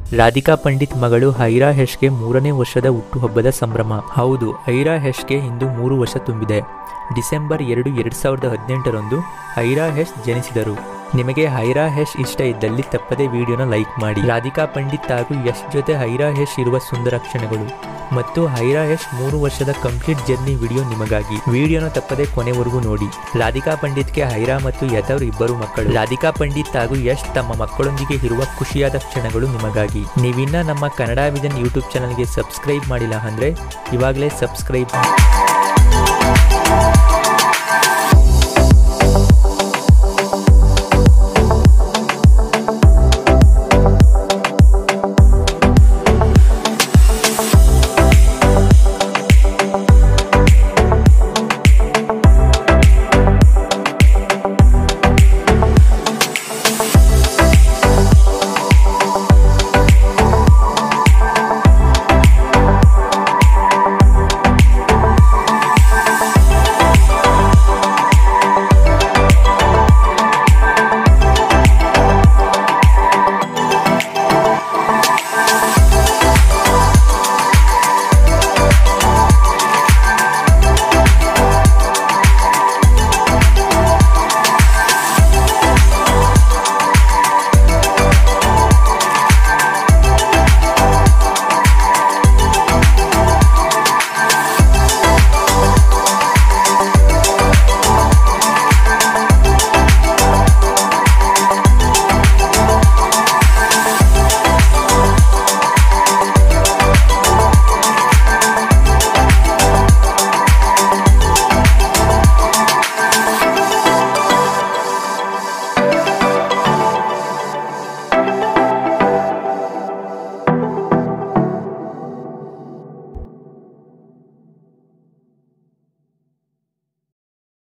ರಾಧಿಕಾ ಪಂಡಿತ್ ಮಗಳು ಹೈರಾ ಹೆಶ್ಗೆ ಮೂರನೇ ವರ್ಷದ ಹುಟ್ಟುಹಬ್ಬದ ಸಂಭ್ರಮ ಹೌದು ಹೈರಾ ಹೆಶ್ಗೆ ಇಂದು ಮೂರು ವರ್ಷ ತುಂಬಿದೆ ಡಿಸೆಂಬರ್ ಎರಡು ಎರಡು ಸಾವಿರದ ಹದಿನೆಂಟರಂದು ಹೈರಾ ಹೆಶ್ ಜನಿಸಿದರು ನಿಮಗೆ ಹೈರಾ ಹೆಶ್ ಇಷ್ಟ ಇದ್ದಲ್ಲಿ ತಪ್ಪದೆ ವಿಡಿಯೋನ ಲೈಕ್ ಮಾಡಿ ರಾಧಿಕಾ ಪಂಡಿತ್ ಹಾಗೂ ಯಶ್ ಜೊತೆ ಹೈರಾ ಹೆಶ್ ಇರುವ ಸುಂದರ ಕ್ಷಣಗಳು ಮತ್ತು ಹೈರಾ ಯಶ್ ಮೂರು ವರ್ಷದ ಕಂಪ್ಲೀಟ್ ಜರ್ನಿ ವಿಡಿಯೋ ನಿಮಗಾಗಿ ವಿಡಿಯೋನ ತಪ್ಪದೆ ಕೊನೆವರೆಗೂ ನೋಡಿ ರಾಧಿಕಾ ಪಂಡಿತ್ಗೆ ಹೈರಾ ಮತ್ತು ಯಥವ್ರು ಇಬ್ಬರು ಮಕ್ಕಳು ರಾಧಿಕಾ ಪಂಡಿತ್ ಹಾಗೂ ಯಶ್ ತಮ್ಮ ಮಕ್ಕಳೊಂದಿಗೆ ಇರುವ ಖುಷಿಯಾದ ಕ್ಷಣಗಳು ನಿಮಗಾಗಿ ನೀವಿನ್ನ ನಮ್ಮ ಕನ್ನಡ ವಿಜನ್ ಯೂಟ್ಯೂಬ್ ಚಾನಲ್ಗೆ ಸಬ್ಸ್ಕ್ರೈಬ್ ಮಾಡಿಲ್ಲ ಅಂದರೆ ಇವಾಗಲೇ ಸಬ್ಸ್ಕ್ರೈಬ್